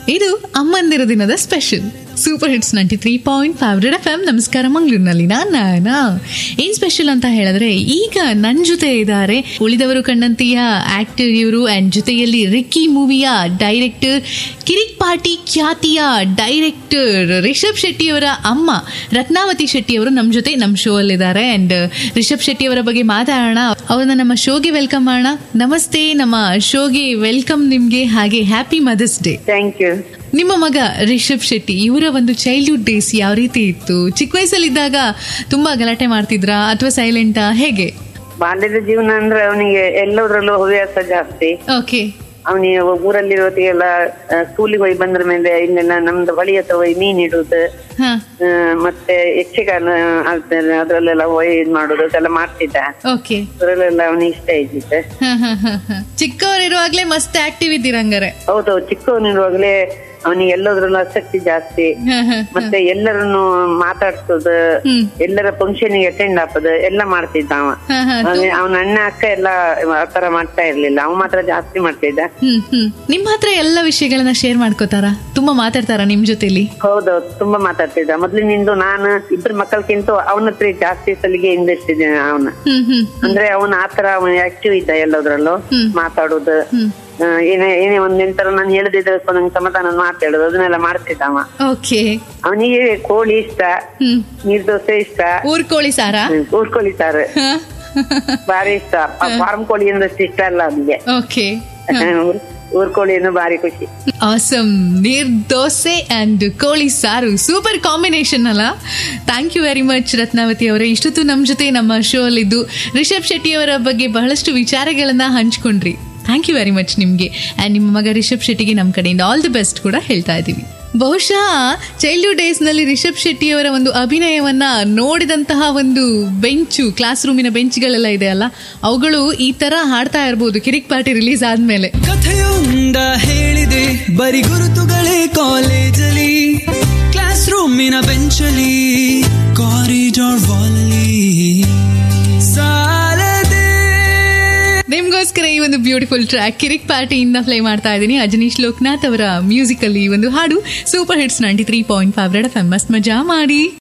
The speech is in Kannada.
ಇದು ಅಮ್ಮಂದಿರ ದಿನದ special super hits ninety three point five red F M ನಮಸ್ಕಾರ ಮಂಗಳೂರಿನಲ್ಲಿ ನಾನಾ ಏನ್ ಸ್ಪೆಷಲ್ ಅಂತ ಹೇಳಿದ್ರೆ ಈಗ ನನ್ನ ಜೊತೆ ಇದ್ದಾರೆ ಉಳಿದವರು ಕಂಡಂತೆಯ ಆಕ್ಟರ್ ಇವರು ಅಂಡ್ ಜೊತೆಯಲ್ಲಿ ರಿಕ್ಕಿ ಮೂವಿಯ ಡೈರೆಕ್ಟರ್ ಕಿರಿಕ್ ಪಾರ್ಟಿ ಖ್ಯಾತಿಯ ಡೈರೆಕ್ಟರ್ ರಿಷಬ್ ಶೆಟ್ಟಿ ಅವರ ಅಮ್ಮ ರತ್ನಾವತಿ ಶೆಟ್ಟಿ ಅವರು ನಮ್ಮ ಜೊತೆ ನಮ್ಮ ಶೋ ಅಲ್ಲಿದ್ದಾರೆ ಅಂಡ್ ರಿಷಬ್ ಶೆಟ್ಟಿ ಅವರ ಬಗ್ಗೆ ಮಾತಾಡೋಣ ಅವ್ರನ್ನ ನಮ್ಮ ಶೋಗೆ ವೆಲ್ಕಮ್ ಮಾಡೋಣ ನಮಸ್ತೆ ನಮ್ಮ ಶೋಗೆ ವೆಲ್ಕಮ್ ನಿಮ್ಗೆ ಹಾಗೆ happy mother's day thank you ನಿಮ್ಮ ಮಗ ರಿಷಬ್ ಶೆಟ್ಟಿ ಇವರ ಒಂದು ಚೈಲ್ಡ್ಹುಡ್ ಡೇಸ್ ಯಾವ ರೀತಿ ಇತ್ತು ಚಿಕ್ಕ ವಯಸ್ಸಲ್ಲಿದ್ದಾಗ ತುಂಬಾ ಗಲಾಟೆ ಮಾಡ್ತಿದ್ರಾ ಅಥವಾ ಸೈಲೆಂಟಾ ಹೇಗೆ ಬಾಲ್ಯದ ಜೀವನ ಅಂದ್ರೆ ಅವನಿಗೆ ಎಲ್ಲದರಲ್ಲೂ ಹವ್ಯಾಸ ಜಾಸ್ತಿ ಓಕೆ ಅವನಿಗೆ ಊರಲ್ಲಿರೋತಿಗೆಲ್ಲ ಸ್ಕೂಲಿಗೆ ಹೋಗಿ ಬಂದ್ರ ಮೇಲೆ ಇಲ್ಲೆಲ್ಲ ನಮ್ದು ಬಳಿ ಹತ್ರ ಹೋಗಿ ಮೀನ್ ಇಡುದು ಹಾ ಆ, ಮತ್ತೆ ಯಕ್ಷಗಾನ ಆಡ್ತಾರೆ ಅದ್ರಲ್ಲೆಲ್ಲ ಹೋಗಿ ಇದ್ ಮಾಡುದು ಅದೆಲ್ಲ ಮಾಡ್ತಿದ್ದ ಓಕೆ ಅದ್ರಲ್ಲೆಲ್ಲ ಅವನಿಗೆ ಇಷ್ಟ ಇದ್ದಿತ್ತು ಚಿಕ್ಕವರಿರುವಾಗ್ಲೇ ಮಸ್ತ್ ಆಕ್ಟಿವ್ ಇದ್ದೀರಂಗಾರೆ ಹೌದೌದು ಚಿಕ್ಕವನಿರುವಾಗಲೇ ಅವನಿಗೆ ಎಲ್ಲದ್ರಲ್ಲೂ ಆಸಕ್ತಿ ಜಾಸ್ತಿ ಹ, ಹ, ಮತ್ತೆ ಎಲ್ಲರನ್ನು ಮಾತಾಡ್ಸೋದು ಹ್ಮ್. ಎಲ್ಲರ ಫಂಕ್ಷನ್ ಅಟೆಂಡ್ ಹಾಕೋದು ಎಲ್ಲ ಮಾಡ್ತಿದ್ದ ಅವ ಹ, ಹ. ಅವನ ಅಣ್ಣ ಅಕ್ಕ ಎಲ್ಲ ಆತರ ಮಾಡ್ತಾ ಇರ್ಲಿಲ್ಲ ಅವ ಮಾತ್ರ ಜಾಸ್ತಿ ಮಾಡ್ತಿದ್ದ ಹ್ಮ್ ಹ್ಮ್ ನಿಮ್ ಹತ್ರ ಎಲ್ಲ ವಿಷಯಗಳನ್ನ ಶೇರ್ ಮಾಡ್ಕೋತಾರ ತುಂಬಾ ಮಾತಾಡ್ತಾರ ನಿಮ್ ಜೊತೆಲಿ ಹೌದೌದು ತುಂಬಾ ಮಾತಾಡ್ತಿದ್ದ ಮೊದ್ಲಿನಿಂದ ನಾನು ಇಬ್ಬರು ಮಕ್ಕಳಕ್ಕಿಂತ ಅವನ ಹತ್ರ ಜಾಸ್ತಿ ಸಲಿಗೆ ಇಂದಿರ್ತಿದ್ದೇನೆ ಅವನ ಹ್ಮ್ ಹ್ಮ್ ಅಂದ್ರೆ ಅವನ ಆತರ ಅವನ ಆಕ್ಟಿವ್ ಇದ್ದ ಎಲ್ಲದ್ರಲ್ಲೂ ಹ್ಮ್. ಮಾತಾಡೋದು ಹ್ಮ್ ಆ, ಏನೇ ಏನೇ ಒಂದ್ ಎಂತರ ನಾನು ಹೇಳದಿದ್ರೆ ನಂಗೆ ಸಮಾಧಾನ ಮಾತಾಡೋದು ಅದನ್ನೆಲ್ಲ ಮಾಡ್ತಿದ್ದ ಅವ ಓಕೆ ಅವನಿಗೆ ಕೋಳಿ ಇಷ್ಟ ಹ್ಮ್ ನೀರ್ ದೋಸೆ ಇಷ್ಟ ಊರ್ ಕೋಳಿ ಸಾರಾ ಹ್ಮ್, ಊರ್ಕೋಳಿ ಸಾರು ಭಾರಿ ಇಷ್ಟ ಫಾರ್ಮ್ ಕೋಳಿ ಅಂದ್ರೆ ಇಷ್ಟ ಅಲ್ಲ ಅವನಿಗೆ ಓಕೆ ಊರ್ಕೋಳಿ ಅಂದ್ರೆ ಭಾರಿ ಖುಷಿ ಆಸಮ್ ನೀರ್ ದೋಸೆ ಅಂಡ್ ಕೋಳಿ ಸಾರು ಸೂಪರ್ ಕಾಂಬಿನೇಷನ್ ಅಲ್ಲ thank you very much Ratnavati ಅವರೇ ಇಷ್ಟೊತ್ತು ನಮ್ಮ ಜೊತೆ ನಮ್ಮ ಶೋ ಅಲ್ಲಿದ್ದು ರಿಷಬ್ ಶೆಟ್ಟಿ ಅವರ ಬಗ್ಗೆ ಬಹಳಷ್ಟು ವಿಚಾರಗಳನ್ನ ಹಂಚ್ಕೊಂಡ್ರಿ ಥ್ಯಾಂಕ್ ಯು ವೆರಿ ಮಚ್ ನಿಮಗೆ ಆ್ಯಂಡ್ ನಿಮ್ಮ ಮಗ ರಿಷಬ್ ಶೆಟ್ಟಿಗೆ ನಮ್ಮ ಕಡೆಯಿಂದ ಆಲ್ ದಿ ಬೆಸ್ಟ್ ಕೂಡ ಹೇಳ್ತಾ ಇದ್ದೀವಿ ಬಹುಶಃ ಚೈಲ್ಡ್ಹುಡ್ ಡೇಸ್ನಲ್ಲಿ ರಿಷಬ್ ಶೆಟ್ಟಿ ಅವರ ಒಂದು ಅಭಿನಯವನ್ನ ನೋಡಿದಂತಹ ಒಂದು ಬೆಂಚು ಕ್ಲಾಸ್ ರೂಮಿನ ಬೆಂಚ್ಗಳೆಲ್ಲ ಇದೆ ಅಲ್ಲ ಅವುಗಳು ಈ ತರ ಹಾಡ್ತಾ ಇರ್ಬೋದು ಕಿರಿಕ್ ಪಾರ್ಟಿ ರಿಲೀಸ್ ಆದ್ಮೇಲೆ ಕಥೆಯೊಂದ ಹೇಳಿದೆ ಬರಿ ಗುರುತುಗಳೇ ಕಾಲೇಜಲ್ಲಿ ಕ್ಲಾಸ್ ರೂಮಿನ ಬೆಂಚಲ್ಲಿ ಕಾರಿಡಾರ್ ವಾಲಲ್ಲಿ ಸಾಲದೆ ನಿಮ್ಗೋಸ್ಕರ ಈ ಒಂದು ಬ್ಯೂಟಿಫುಲ್ ಟ್ರ್ಯಾಕ್ ಕಿರಿಕ್ ಪಾರ್ಟಿಯಿಂದ ಪ್ಲೇ ಮಾಡ್ತಾ ಇದ್ದೀನಿ ಅಜನೀಶ್ ಲೋಕನಾಥ್ ಅವರ ಮ್ಯೂಸಿಕ್ ಅಲ್ಲಿ ಈ ಒಂದು ಹಾಡು super hits ninety three point five red famous ಮಜಾ ಮಾಡಿ